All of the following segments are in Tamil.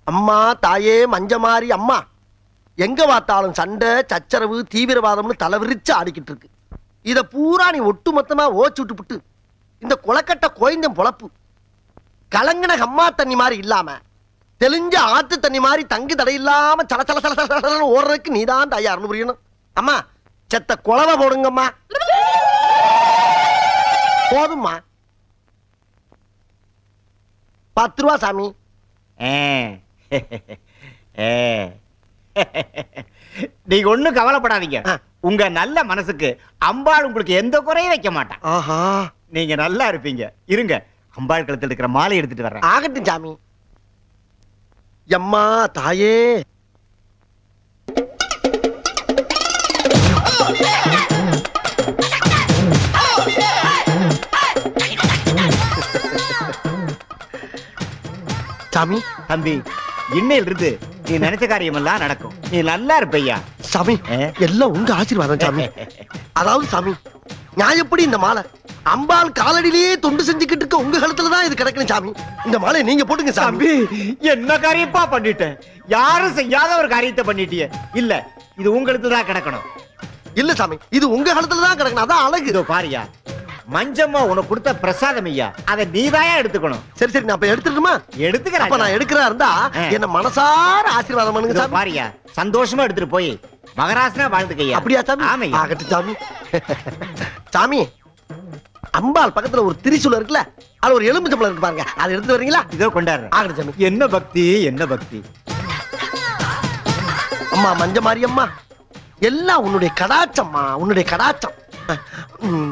அம்மா தாயே மஞ்சமாரி அம்மா எங்க பார்த்தாலும் சண்டை சச்சரவு தீவிரவாதம்னு தலைவிரிச்சு ஆடிக்கிட்டு இருக்கு இத பூரா நீ ஒட்டு மொத்தமா ஓச்சு விட்டுப்புட்டு இந்த குளக்கட்ட கோயந்தம் பொழப்பு கலங்கின அம்மா தண்ணி மாதிரி இல்லாம தெளிஞ்ச ஆத்து தண்ணி மாதிரி தங்கு தடை இல்லாம சல சல சல சல சலன்னு ஓடுறதுக்கு நீதான் தயார்னு புரியணும் அம்மா செத்த குழவை போடுங்கம்மா போதும்மா பத்து ரூபா சாமி ஆ. ஆ. நீங்க ஒண்ணும் கவலைப்படாதீங்க ஆ. உங்க நல்ல மனசுக்கு அம்பாள் உங்களுக்கு எந்த குறையும் வைக்க மாட்டான் ஆஹா நீங்க நல்லா இருப்பீங்க இருங்க அம்பாள் கழுத்தில் இருக்கிற மாலை எடுத்துட்டு வர்றேன் ஆகட்டும் சாமி எம்மா தாயே சாமி தம்பி இன்னையில இருந்து நீ நினைச்ச காரியம் எல்லாம் நடக்கும் நீ நல்லா இருப்பையா சாமி ஆ? எல்லாம் உங்க ஆசீர்வாதம் சாமி அதாவது சாமி நான் எப்படி இந்த மாலை அம்பாள் காலடியிலேயே தொண்டு செஞ்சுக்கிட்டு இருக்க உங்க கழுத்துல தான் இது கிடக்கணும் சாமி இந்த மாலையை நீங்க போட்டுங்க சாமி தம்பி என்ன காரியப்பா பண்ணிட்டேன் யாரும் செய்யாத ஒரு காரியத்தை பண்ணிட்டிய இல்ல இது உங்களுக்கு தான் கிடக்கணும் இல்ல சாமி இது உங்க கழுத்துல தான் கிடக்கணும் அதான் அழகு இதோ பாரியா மஞ்சம்மா உனக்கு கொடுத்த பிரசாதம் ஐயா அதை நீதாயா எடுத்துக்கணும் சரி சரி நான் அப்ப எடுத்துட்டுமா அப்ப எடுத்துக்கிறேன் நான் எடுக்கிறா இருந்தா ஆ. என்ன மனசார ஆசீர்வாதம் பண்ணுங்க இதோ சாமி பாரியா சந்தோஷமா எடுத்துட்டு போய் மகராசனா வாழ்ந்துக்கையா அப்படியா சாமி ஆமையா ஆகட்டும் சாமி சாமி அம்பாள் பக்கத்துல ஒரு திரிசூலம் இருக்குல்ல அது ஒரு எலும்பு சம்பளம் இருக்கு பாருங்க அதை எடுத்து வரீங்களா இதோ கொண்டாடுறேன் ஆகட்டும் சாமி என்ன பக்தி என்ன பக்தி அம்மா மஞ்ச மாரி அம்மா எல்லாம் உன்னுடைய கடாச்சம்மா உன்னுடைய கடாச்சம் உம்.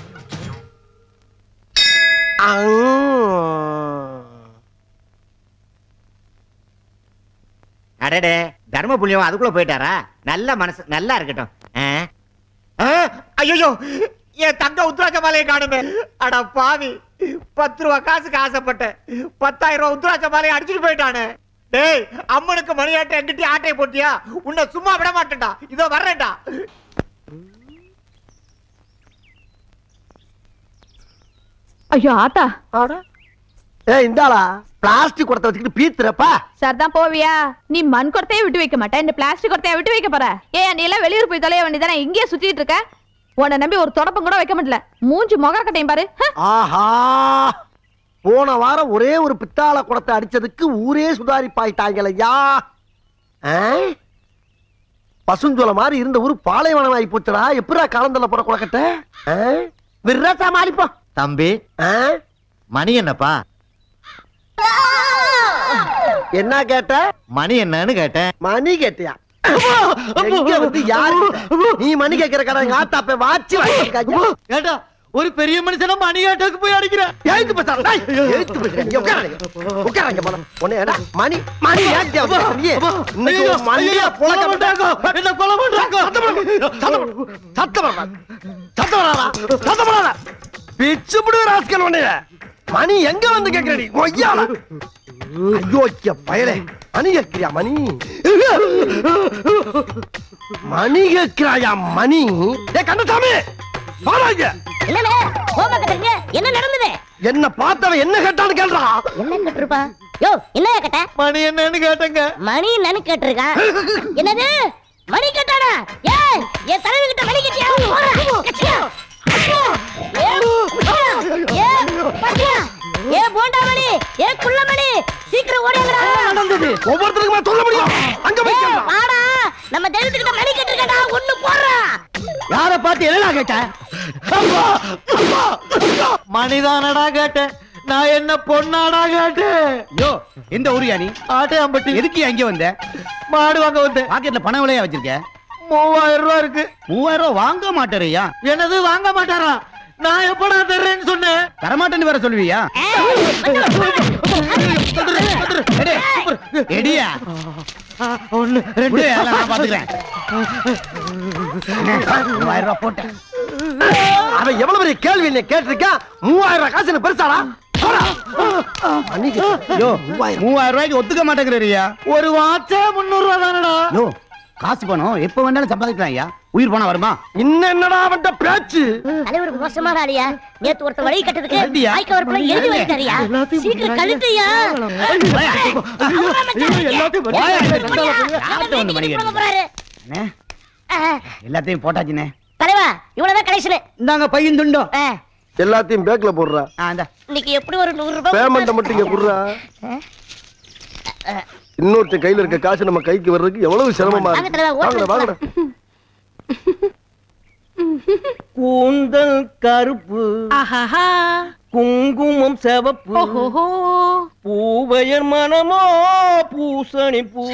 ஆ. அடடே தர்ம புண்ணியம் அதுக்குள்ள போயிட்டாரா நல்ல மனசு நல்லா இருக்கட்டும் ஐயோ என் தங்க உத்ராஜ மாலையை காணுமே அட பாவி பத்து ரூபா காசுக்கு ஆசைப்பட்டேன் பத்தாயிரம் ரூபா உத்ராஜ மாலையை அடிச்சுட்டு போயிட்டானே டேய் அம்மனுக்கு மணியாட்டை எங்கிட்ட ஆட்டையை போட்டியா உன்னை சும்மா விட மாட்டேன்டா இதோ வர்றேன்டா ஐயோ ஆத்தா ஏய் இந்தாளா பிளாஸ்டிக் குடத்தை வச்சுக்கிட்டு பீத்துறப்பா சரிதான் போவியா நீ மண் குடத்தையே விட்டு வைக்க மாட்டேன் இந்த பிளாஸ்டிக் குடத்தைய விட்டு வைக்க போற ஏன் நீ எல்லாம் வெளியூர் போய் தொலைய வேண்டியதானே இங்கேயே சுத்திட்டு இருக்க உன்னை நம்பி ஒரு தொடப்பம் கூட வைக்க முடியல மூஞ்சி முகர கட்டையும் பாரு ஹ! ஆஹா போன வாரம் ஒரே ஒரு பித்தாள குடத்தை அடிச்சதுக்கு ஊரே சுதாரிப்பாயிட்டாங்களையா பசுஞ்சோல மாதிரி இருந்த ஊர் பாலைவனம் ஆகி போச்சுடா எப்படா காலந்தல போற குளக்கட்ட விர்ரா சமாளிப்போம் தம்பி ஆ? மணி என்னப்பா என்ன கேட்ட மணி என்னன்னு கேட்டேன் மணி கேட்டியா எங்க வந்து யாரு நீ மணி கேட்கிற கடை எங்க ஆத்தா போய் வாட்சி வாங்கிருக்காங்க ஏட்டா ஒரு பெரிய மனுஷனா மணி கேட்டதுக்கு போய் அடிக்கிறேன் எழுத்து பேசாத, டேய். எழுத்து பேசுறேன். இங்க உட்காருங்க. உட்காருங்க போல. உன்னை ஏடா, மணி மணி ஏன்டி அப்படி சொல்றியே? இன்னைக்கு உன் மண்டையை புழக்க மாட்டாங்க. என்ன கொலை பண்றாங்க சத்தம் போடு. சத்தம் போடு. சத்தம் போடாத. சத்தம் போடாதடா. சத்தம் போடாத. பிச்சு புடுவே ராஸ்கல் உன்னைய. மணி எங்க வந்து கேக்குறடி கொய்யால ஐயோக்கிய பயலே மணி கேட்கிறியா மணி மணி கேட்கிறாயா மணி ஏ கந்தசாமி பாராங்க என்னண்ணே கோபம் கட்டுறீங்க என்ன நடந்தது என்ன பார்த்தவன் என்ன கேட்டான்னு கேள்றா என்ன கேட்டிருப்பா யோ என்ன கேட்ட மணி என்னன்னு கேட்டேங்க மணி என்னன்னு கேட்டிருக்கான் என்னது மணி கேட்டானா ஏய் என் தலைவி கிட்ட மணி கேட்டியா போடா, கட்சியா. அப்போ, ஏ, ஏ, பாத்தியா? ஏ போண்டா மணி ஏ குள்ள மணி சீக்கிரம் ஓடியாங்கடா நடந்தது ஒவ்வொருத்தருக்குமா சொல்ல முடியும் அங்க போய் ஏய், கேளுடா. வாடா நம்ம தெய்வத்துக்கிட்ட மணி கேட்டிருக்கடா ஒண்ணு போடுறா யார பார்த்து என்னடா கேட்ட மணிதானடா கேட்டேன் நான் என்ன பொண்ணாடா கேட்டேன் யோ எந்த ஊரியா நீ ஆட்டையாம்பட்டி எதுக்கு அங்க வந்த மாடு வாங்க வந்தேன் பாக்கெட்ல பணம் விலையா வச்சிருக்க மூவாயிரம் ரூபா இருக்கு மூவாயிரம் ரூபாய் வாங்க மாட்டேறியா எனது வாங்க மாட்டாரா நான் எப்படா தர்றேன்னு சொன்னேன் தரமாட்டேன்னு வேற சொல்லுவியா எடு, எடியா ஒண்ணு விடு, அதெல்லாம் நான் பாத்துக்கிறேன் மூவாயிரம் ரூபாய் போட்டேன் அவன் எவ்வளவு பெரிய கேள்வி என்ன கேட்டிருக்கான் மூவாயிரம் ரூபாய் காசு எனக்கு பெருசாடா போடா. மணி கேட்டு- யோ மூவாயிரம் மூவாயிரம் ரூபாய்க்கு ஒத்துக்க மாட்டேங்கிறியா ஒரு வாட்சே முந்நூறு ரூபா தானடா யோ காசு பணம் எப்ப வேணாலும் சம்பாதிக்கலாம் ஐயா உயிர் போனா வருமா இன்னும் என்னடா அவன்கிட்ட பேச்சு தலைவர் மோசமான ஆளியா நேத்து ஒருத்த வழி கட்டதுக்கு எழுதியா? வாய்க்க வரப்புல எழுதி வைத்தாரியா சீக்கிரம் கழுட்டுயா ஆட்ட வந்து மணிகண்டன். அண்ணே, எல்லாத்தையும் போட்டாச்சுண்ணே தலைவா இவ்வளவுதான் கடைசியில இந்தாங்க பையன் துண்டும் எல்லாத்தையும் பேக்ல போடுறா ஆ, இந்தா. இன்னைக்கு எப்படி ஒரு நூறு ரூபாய் பேமெண்ட்டை மட்டும் இங்க குடுறா இன்னொருத்தன் கையில இருக்க காசு நம்ம கைக்கு வர்றதுக்கு எவ்வளவு சிரமமா வாங்க இருக்கு தலைவா, ஓட்டு வாங்கடா வாங்கடா கூந்தல் கருப்பு ஆஹாஹா குங்குமம் சிவப்பு ஓஹோஹோ பூவையர் மனமோ பூசணி பூ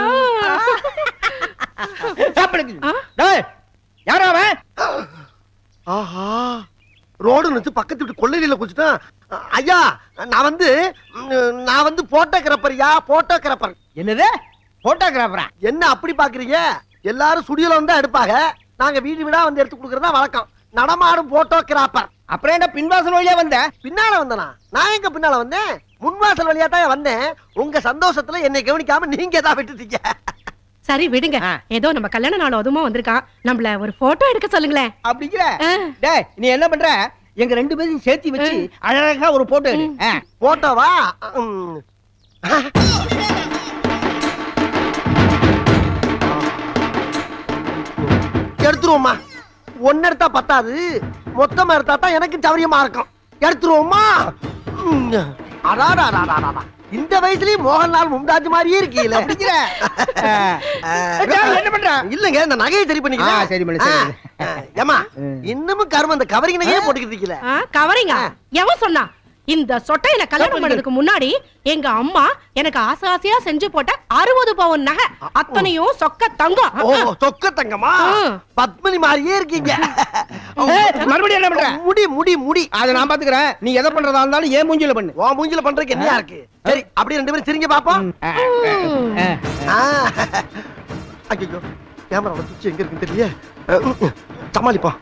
சாப்பிடுங்க. டேய், யாரா அவன் ஆஹா ரோடு நிறுத்து பக்கத்து வீட்டு கொள்ளையில குச்சிட்டான் ஐயா நான் வந்து ம், நான் வந்து போட்டோகிராஃபர்யா போட்டோகிராஃபர் என்னது போட்டோகிராஃபரா என்ன அப்படி பாக்குறீங்க எல்லாரும் சுடியோல வந்து எடுப்பாங்க நாங்க வீடு வீடா வந்து எடுத்து கொடுக்கறதா வழக்கம் நடமாடும் போட்டோகிராஃபர் அப்புறம் என்ன பின்வாசல் வழியா வந்த பின்னால வந்தனா நான் எங்க பின்னால வந்தேன் முன்வாசல் வழியா தான் வந்தேன் உங்க சந்தோஷத்துல என்னை கவனிக்காம நீங்க தான் விட்டுட்டீங்க சரி விடுங்க ஆ. ஏதோ நம்ம கல்யாண நாள் அதுமா வந்திருக்கான் நம்மள ஒரு போட்டோ எடுக்க சொல்லுங்களேன் அப்படிங்கிற ஆ. டேய் நீ என்ன பண்ற எங்க ரெண்டு பேரையும் சேர்த்து வச்சு அழகா ஒரு போட்டோ எடு ஆ. போட்டோவா ம். எடுத்துருவோம்மா ஒன்னு எடுத்தா பத்தாது மொத்தமா எடுத்தா தான் எனக்கு சௌரியமா இருக்கும் எடுத்துருவோமா ம். அடாடா, அடாடா, அடாடா. இந்த வயசுலயும் மோகன்லால் மும்தாஜ் மாதிரியே இருக்கீல அப்படிங்கிற ஆ. டேய், என்ன பண்ற இல்லங்க இந்த நகையை சரி ஆ, சரி பண்ணிக்கிறேன் பண்ணு, சரி பண்ணு. ஆ, ஏம்மா இன்னமும் கரும அந்த கவரிங் நகையே போட்டுக்கிட்டு இருக்கீல ஆ, கவரிங்க எவன் சொன்னா இந்த சொட்டையில கல்யாணம் பண்ணதுக்கு முன்னாடி எங்க அம்மா எனக்கு ஆசை ஆசையா செஞ்சு போட்ட அறுபது பவுன் நகை அத்தனையும் சொக்க தங்கம் ஓ சொக்க தங்கமா ம். பத்மினி மாதிரியே இருக்கீங்க ஏய், மறுபடியும் என்ன பண்ற முடி முடி முடி அதை நான் பாத்துக்கிறேன் நீ எதை பண்றதா இருந்தாலும் ஏன் மூஞ்சில பண்ணு உன் மூஞ்சில பண்றதுக்கு என்னையா இருக்கு சரி அப்படியே ரெண்டு பேரும் சிரிங்க பாப்போம் ஆ, ஆ, ஆ. ஐயோ கேமராவோட சுவிட்ச் எங்க இருக்குன்னு தெரியல சமாளிப்போம்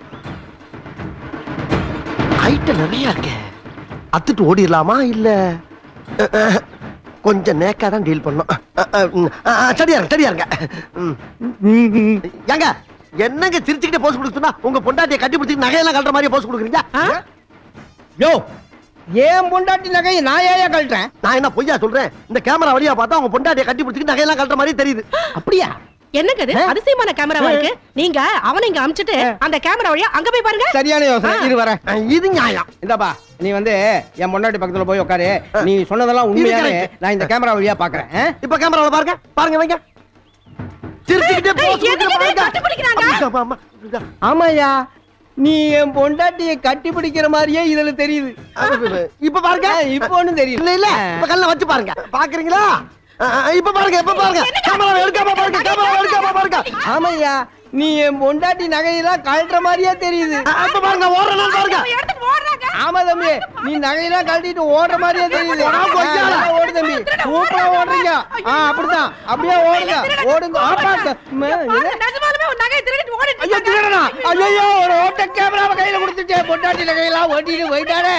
ஐட்டம் நிறைய இருக்கே அத்துட்டு ஓடிடலாமா இல்ல அஹ், அஹ், கொஞ்சம் நேக்கா தான் டீல் பண்ணோம் அஹ், அஹ், ம், அஹ், அஹ், சரியா இருங்க சரியா இருங்க ம். ஏங்க என்னங்க சிரிச்சுக்கிட்டே போஸ் கொடுத்துனா உங்க பொண்டாட்டியை கட்டி பிடிச்சி நகையெல்லாம் கட்டுற மாதிரியே போஸ் கொடுக்குறீங்க யோ ஏன் பொண்டாட்டி நகையை நான் ஏயா கழட்டேன் நான் என்ன பொய்யா சொல்றேன் இந்த கேமரா வழியா பார்த்தா உங்க பொண்டாட்டியை கட்டி பிடிச்சிட்டு நகையெல்லாம் கட்டுற மாதிரி தெரியுது அப்படியா என்னங்க இது அதிசயமான கேமராவா இருக்கு நீங்க அவனை இங்க அமிச்சிட்டு அந்த கேமரா வழியா அங்க போய் பாருங்க சரியான யோசனை இரு வரேன் அஹ், இது நியாயம் இந்தாப்பா நீ வந்து என் பொண்டாட்டி பக்கத்துல போய் உட்காரு நீ சொன்னதெல்லாம் உண்மையாவே correct. நான் இந்த கேமரா வழியா பாக்குறேன் ஆ? இப்ப கேமரால பாருங்க பாருங்க வைங்க சிரிச்சுக்கிட்டே ஏய், pose எதுக்கு கொடுக்குற இதை பாருங்க. கட்டி பிடிக்கிறாங்க? ஆமா, ஆமா, ஆமா. ஆமாய்யா நீ என் பொண்டாட்டியை கட்டி பிடிக்கிற மாதிரியே இதுல தெரியுது இப்ப பாருங்க இப்போ ஒண்ணும் தெரியல இல்ல இல்ல இப்ப கல்ல வச்சு பாருங்க பாக்குறீங்களா அஹ், அஹ், இப்ப பாருங்க இப்ப பாருங்க கேமரா எடுக்காம பாருங்க கேமரா எடுக்காம பாருங்க ஆமாய்யா நீ என் பொண்டாட்டி நகையெல்லாம் கழட்டுற மாதிரியே தெரியுது அஹ், இப்ப பாருங்க ஓடுறேன் பாருங்க எடுத்துட்டு ஓடுறாங்க ஆமா தம்பி நீ நகையெல்லாம் கழட்டிட்டு ஓடுற மாதிரியே தெரியுது போடா, கொய்யா. ஆ, நல்லா ஓடு தம்பி சூப்பரா ஓடுறீங்க ஆ அப்படிதான் அப்படியே ஓடுங்க ஓடுங்க ஆப்பா த- ம, இது- நிஜமாலுமே ஒரு நகையை திருடிட்டு ஓடிட்டு ஐயோ திருடனா ஐயோ ஒரு ஓட்ட கேமராவை கையில கொடுத்துட்டு பொண்டாட்டி நகையெல்லாம் ஓட்டிட்டு போயிட்டானே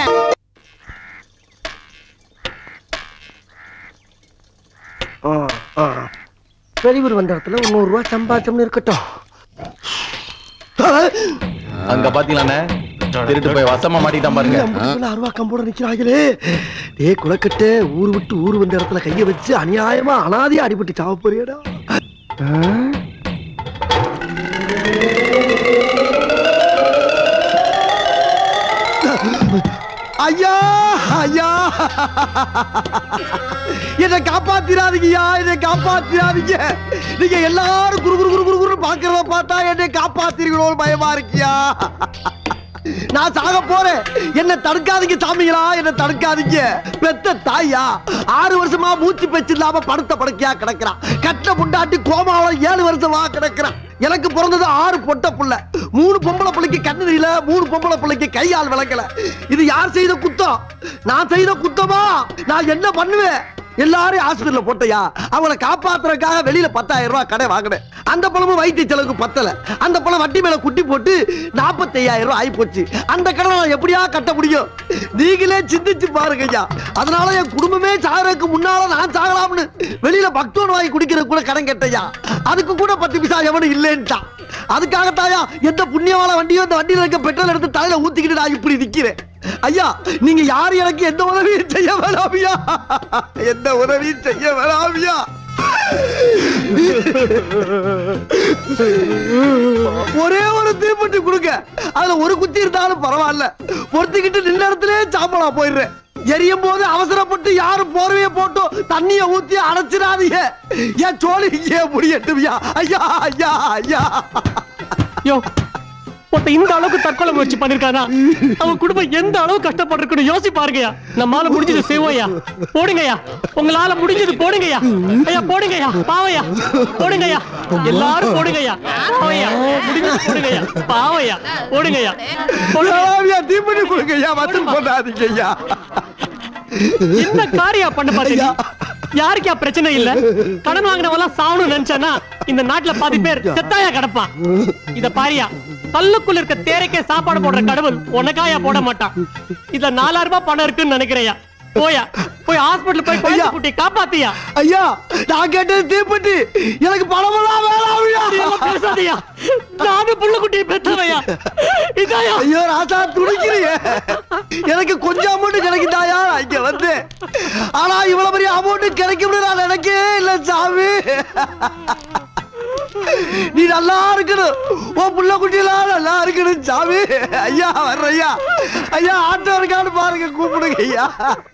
வெளியூர் வந்த இடத்துல ஒரு நூறு ரூபாய் சம்பாதிச்சோம்னு இருக்கட்டும் அங்க பாத்தீங்களாண்ணே திருட்டு போய் வசமா மாட்டிட்டான் பாருங்க அருவா கம்போட நிக்கிறாங்களே டே குலக்கட்டு ஊர் விட்டு ஊர் வந்த இடத்துல கைய வச்சு அநியாயமா அனாதையா அடிபட்டு சாவ போறியடா ஐயா ஐயா என்னை காப்பாத்திராதீங்கய்யா என்னை காப்பாத்திராதீங்க நீங்க எல்லாரும் குரு குரு குரு குரு குரு பாக்குறத பார்த்தா என்னை காப்பாத்திருக்கணும் பயமா இருக்கியா நான் சாக போறேன் என்ன தடுக்காதீங்க சாமிகளா என்ன தடுக்காதீங்க பெத்த தாயா ஆறு வருஷமா மூச்சு பேச்சு இல்லாம படுத்த படுக்கையா கிடக்குறான் கட்ட புண்டாட்டி கோமாவில ஏழு வருஷமா கிடக்குறான் எனக்கு பிறந்தது ஆறு பொட்ட புள்ள மூணு பொம்பளை பிள்ளைக்கு கண்ணு தெரியல மூணு பொம்பளை பிள்ளைக்கு கை கால் விளக்கல இது யார் செய்த குத்தம் நான் செய்த குத்தமா நான் என்ன பண்ணுவேன் எல்லாரும் ஹாஸ்பிடல்ல போட்டையா அவங்கள காப்பாத்துறதுக்காக வெளியில பத்தாயிரம் ரூபாய் கடை வாங்கினேன் அந்த பணமும் வைத்திய செலவுக்கு பத்தல அந்த பணம் வட்டி மேல குட்டி போட்டு நாற்பத்தையாயிரம் ரூபாய் ஆகி போச்சு அந்த கடனை நான் எப்படியா கட்ட முடியும் நீங்களே சிந்திச்சு பாருங்க ஐயா அதனால என் குடும்பமே சாகறதுக்கு முன்னால நான் சாகலாம்னு வெளியில பக்தோன் வாங்கி குடிக்கிறது கூட கடன் கேட்டையா அதுக்கு கூட பத்து பிசா எவனும் இல்லைன்ட்டான் அதுக்காகத்தாயா எந்த புண்ணியவாள வண்டியோ அந்த வண்டியில இருக்க பெட்ரோல் எடுத்து தலையில ஊத்திக்கிட்டு நான் இப்படி நிக்கிறேன் ஐயா நீங்க யாரு எனக்கு எந்த உதவியும் செய்ய வேணாமியா எந்த உதவியும் செய்ய வேணாமியா ஒரே ஒரு தீப்பெட்டி கொடுங்க அதுல ஒரு குத்தி இருந்தாலும் பரவாயில்ல பொறுத்துக்கிட்டு நின்ற இடத்துல சாம்பலா போயிடுறேன் எரியும் போது அவசரப்பட்டு யாரும் போர்வைய போட்டு தண்ணிய ஊத்தி அடைச்சிடாதீங்க என் சோழி இங்கே முடியட்டும்யா ஐயா ஐயா ஐயா யோ ஒருத்த இந்த அளவுக்கு தற்கொலை முயற்சி பண்ணிருக்கானா அவன் குடும்பம் எந்த அளவு கஷ்டப்பட்டிருக்குன்னு யோசிச்சு பாருங்கய்யா நம்மால முடிஞ்சது செய்வோம்யா போடுங்கய்யா உங்களால முடிஞ்சது போடுங்கய்யா ஐயா போடுங்கய்யா பாவையா போடுங்கய்யா எல்லாரும் போடுங்கய்யா பாவையா முடிஞ்சது போடுங்கய்யா பாவையா போடுங்கய்யா போடுங்க ஐயா தீப்பெட்டி கொடுங்க ஐயா வந்து போடாதீங்க ஐயா என்ன காரியம் பண்ண பாத்தீங்க யாருக்கா பிரச்சனை இல்ல கடன் வாங்கினவெல்லாம் சாவணும் நினைச்சானா இந்த நாட்டுல பாதி பேர் செத்தாயா கிடப்பான் இத பாரியா கல்லுக்குள்ள இருக்க தேரைக்கே சாப்பாடு போடுற கடவுள் உனக்காயா போட மாட்டான் இதுல நாலாயிரம் ரூபாய் பணம் இருக்குன்னு நினைக்கிறையா போயா போய் ஹாஸ்பிடல் போய் குழந்தை குட்டி காப்பாத்தியா ஐயா நான் கேட்டது தீப்பெட்டி எனக்கு பணமெல்லாம் வேணாம் அப்படியெல்லாம் பேசாதயா நானும் புள்ள குட்டியை பெற்றவையா இதாயா ஐயோ ராசா துடிக்கிறீங்க எனக்கு கொஞ்சம் அமௌண்ட் கிடைக்குதாயா நான் இங்க வந்து ஆனா இவ்வளவு பெரிய அமௌண்ட் கிடைக்கும்னு நான் நினைக்கவே இல்ல சாமி நீ நல்லா இருக்கணும் உன் புள்ள குட்டியெல்லாம் நல்லா இருக்கணும் சாமி ஐயா வர்ற ஐயா ஐயா ஆட்டோ இருக்கான்னு பாருங்க கூப்பிடுங்க ஐயா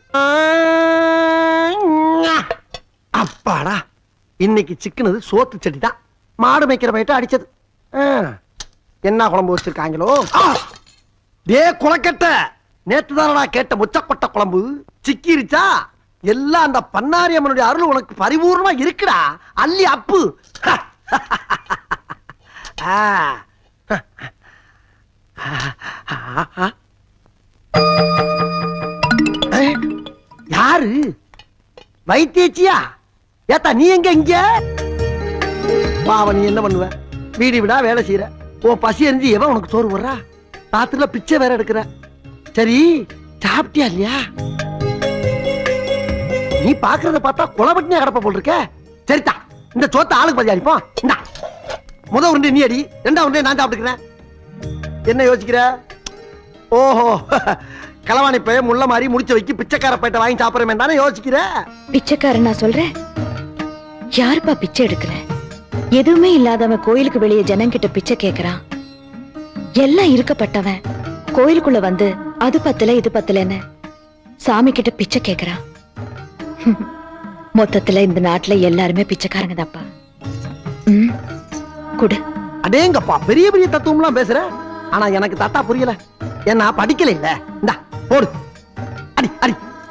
அப்பாடா இன்னைக்கு சிக்கனது சோத்து செடி தான் மாடு மேய்க்கிற பயிட்ட அடிச்சது ஆ. என்ன குழம்பு வச்சிருக்காங்களோ ஆ! டே குளக்கட்ட நேத்து தானடா கேட்ட முச்சக்கொட்டை குழம்பு சிக்கிருச்சா எல்லாம் அந்த பன்னாரி அம்மனுடைய அருள் உனக்கு பரிபூர்ணமா இருக்குடா அள்ளி அப்பு ஆ. ஏ, யாரு வைத்தியச்சியா ஏத்தா நீ எங்க இங்க பாவ நீ என்ன பண்ணுவ வீடு விடா வேலை செய்யற ஓ பசி எரிஞ்சு எவன் உனக்கு சோறு போடுறா ராத்திரில பிச்சை வேற எடுக்கிற சரி சாப்பிட்டியா இல்லையா நீ பாக்குறத பார்த்தா குளப்பட்டினியா கிடப்ப போல் இருக்க சரிதா இந்த சோத்த ஆளுக்கு பதி அடிப்போம் இந்தா முத உருண்டை நீ அடி ரெண்டாவது உருண்டை நான் சாப்பிட்டுக்கிறேன் என்ன யோசிக்கிற ஓஹோ களவாணி பைய முள்ள மாதிரி முடிச்ச வைக்கி பிச்சைக்கார பையிட்ட வாங்கி சாப்பிடுறேன் தானே யோசிக்கிற பிச்சைக்காரன் நான் சொல்றேன் யாருப்பா பிச்சை எடுக்கல எதுவுமே இல்லாதவன் கோயிலுக்கு வெளியே ஜனங்கிட்ட பிச்சை கேக்குறான் எல்லாம் இருக்கப்பட்டவன் கோயிலுக்குள்ள வந்து அது பத்தல இது பத்தலன்னு சாமி கிட்ட பிச்சை கேக்குறான் மொத்தத்துல இந்த நாட்டுல எல்லாருமே பிச்சைக்காரங்க தான்ப்பா ம் குடு அடேங்கப்பா பெரிய பெரிய தத்துவம்லாம் பேசுற ஆனா எனக்கு தாத்தா புரியல ஏன்னா படிக்கல இல்ல இந்தா போடு அடி அடி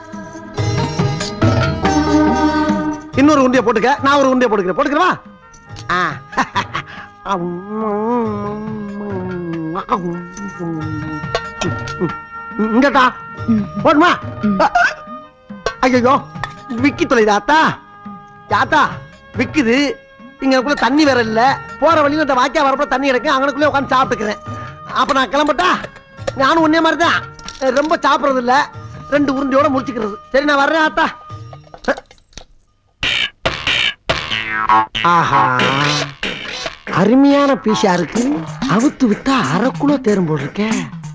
இன்னொரு உண்டிய போட்டுக்க நான் ஒரு உண்டிய போட்டுக்கிறேன் போட்டுக்கிறவா ஆ. இங்கட்டா போடுமா ஐயோ விக்கி தொலைதா ஆத்தா தாத்தா விக்குது இங்கக்குள்ள தண்ணி வேற இல்ல போற வழியில இந்த வாக்கியா வரப்ப தண்ணி எடுக்க அங்கனக்குள்ளே உட்காந்து சாப்பிட்டுக்கிறேன் அப்ப நான் கிளம்பட்டா நானும் உன்னே மாதிரி தான் ரொம்ப சாப்பிடுறது இல்ல ரெண்டு உருண்டையோட முடிச்சுக்கிறது சரி நான் வர்றேன் ஆத்தா ஆஹா அருமையான பீஸா இருக்கு அவுத்து விட்டா அரை கிலோ தேரும் போல் இருக்கே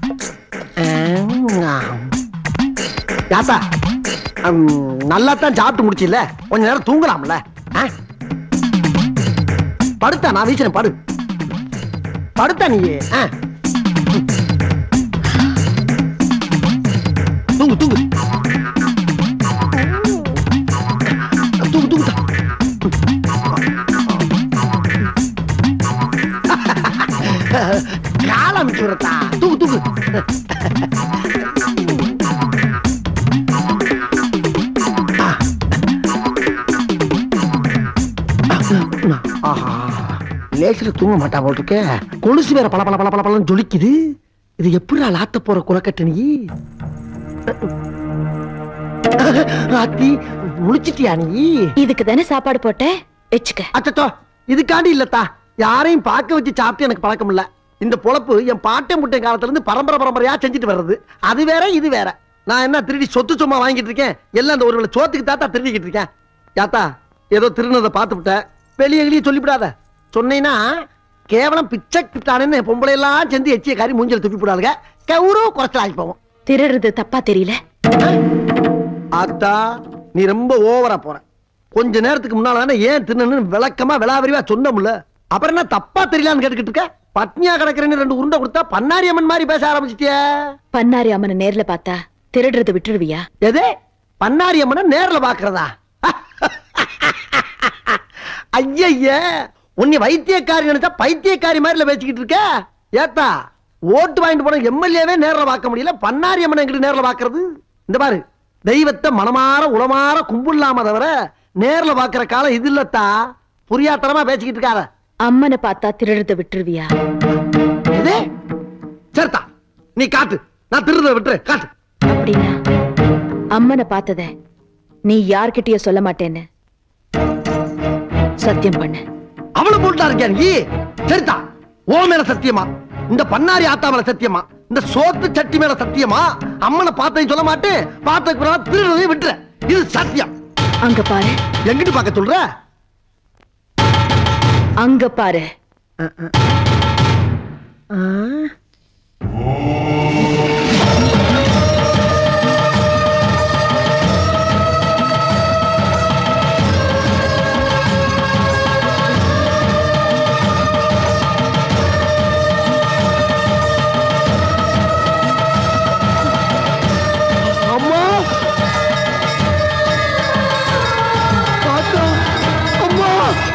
யாத்தா நல்லா தான் சாப்பிட்டு முடிச்சில்ல கொஞ்ச நேரம் தூங்கலாம்ல ஆ? படுத்தா நான் வீசுறேன் படு படுத்தா நீ ஆ. தூங்கு தூங்கு தூங்கு தூங்குதா காலம் விட்டுறதா தூக்கு தூக்கு ஆஹா லேசில் தூங்க மாட்டா போல் இருக்கே கொலுசு வேற பல பல பல பல பலன்னு ஜொலிக்குது இது எப்படிடா லாத்த போற குலக்கட்டு நீ ராத்தி முழிச்சிட்டியா நீ இதுக்கு தானே சாப்பாடு போட்டேன் வச்சுக்க அச்சச்சோ இதுக்காண்டி இல்லத்தா யாரையும் பார்க்க வச்சு சாப்பிட்டு எனக்கு பழக்கம் இல்ல இந்த பொழப்பு என் பாட்டை முட்டை காலத்துல இருந்து பரம்பரை பரம்பரையா செஞ்சுட்டு வர்றது அது வேற இது வேற நான் என்ன திருடி சொத்து சும்மா வாங்கிட்டு இருக்கேன் எல்லாம் இந்த ஒரு வேளை சோத்துக்கு தாத்தா திருடிக்கிட்டு இருக்கேன் யாத்தா ஏதோ திருநதை பார்த்து விட்டேன் வெளியே வெளியே சொல்லிவிடாத சொன்னீங்கன்னா கேவலம் பிச்சை கிட்டானு பொம்பளை எல்லாம் சேர்ந்து எச்சிய காரி மூஞ்சல் துப்பி விடாதுங்க கௌரவ குறைச்சல் ஆகி போவோம் திருடுறது தப்பா தெரியல ஆத்தா நீ ரொம்ப ஓவரா போற கொஞ்ச நேரத்துக்கு முன்னால தானே ஏன் தின்னு விளக்கமா விளாவரிவா சொன்னோம்ல அப்புறம் என்ன தப்பா தெரியலான்னு கேட்டுக்கிட்டு இருக்க பட்னியா கிடக்குறேன்னு ரெண்டு உருண்டை கொடுத்தா பன்னாரி அம்மன் மாதிரி பேச ஆரம்பிச்சிட்டியே பன்னாரி அம்மனை நேர்ல பார்த்தா திருடுறது விட்டுருவியா எது பன்னாரி அம்மனை நேர்ல பாக்குறதா ஐயய்ய உன்னை வைத்தியக்காரி நினைச்சா பைத்தியக்காரி மாதிரில பேசிக்கிட்டு இருக்க ஏத்தா ஓட்டு வாங்கிட்டு போன எம்எல்ஏவே நேர்ல பார்க்க முடியல பன்னாரி அம்மனை எங்கிட்ட நேர்ல பாக்குறது இந்த பாரு தெய்வத்தை மனமாற உளமாற கும்பிடலாம தவிர நேர்ல பாக்குற காலம் இது இல்லத்தா புரியாத்தனமா பேசிக்கிட்டு இருக்காத அம்மனை பார்த்தா திருடுறதை விட்டுருவியா இது சரிதா நீ காட்டு நான் திருத விட்டுரு காட்டு அப்படின்னா அம்மனை பார்த்தத நீ யார்கிட்டயோ சொல்ல மாட்டேன்னு சத்தியம் பண்ணு அவ்வளவு போட்டா இருக்கியா நீ சரிதா ஓ மேல சத்தியமா இந்த பண்ணாரி ஆத்தா மேல சத்தியமா இந்த சோத்து சட்டி மேல சத்தியமா அம்மனை பார்த்தேன்னு சொல்ல மாட்டேன் பார்த்ததுக்கு பிறகு திருடுறதையும் விட்டுற இது சத்தியம் அங்க பாரு எங்கிட்டு பார்க்க சொல்ற அங்க பாரு அம்மா ஆத்தா அம்மா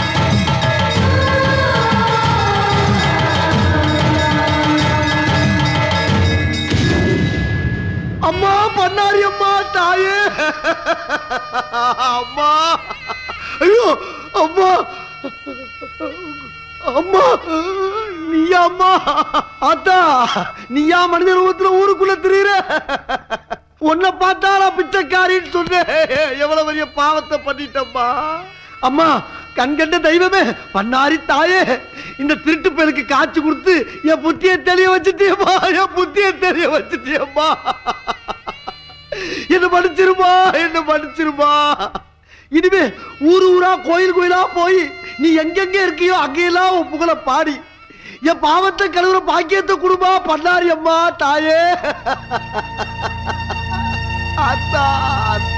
அம்மா பண்ணாரி அம்மா தாயே அம்மா ஐயோ அம்மா அம்மா நீயா அம்மா ஆத்தா நீயா மனித ரூபத்துல ஊருக்குள்ள திரியுற உன்னை பார்த்தாலா பிச்சைக்காரின்னு சொன்னேன் எவ்வளவு பெரிய பாவத்தை பண்ணிட்டம்மா அம்மா கண்கண்ட தெய்வமே பண்ணாரி தாயே இந்த திருட்டு பேருக்கு காய்ச்சி கொடுத்து என் புத்திய தெளிய வச்சுட்டியம்மா என் புத்திய தெளிய வச்சுட்டியம்மா என்ன மன்னிச்சிருமா என்ன மன்னிச்சிருமா இனிமே ஊரு ஊரா கோயில் கோயிலா போய் நீ எங்கெங்க இருக்கியோ அங்கெல்லாம் உன் புகழ பாடி என் பாவத்தை கழுவுற பாக்கியத்தை கொடுமா பண்ணாரி அம்மா தாயே அத்தா அத்தா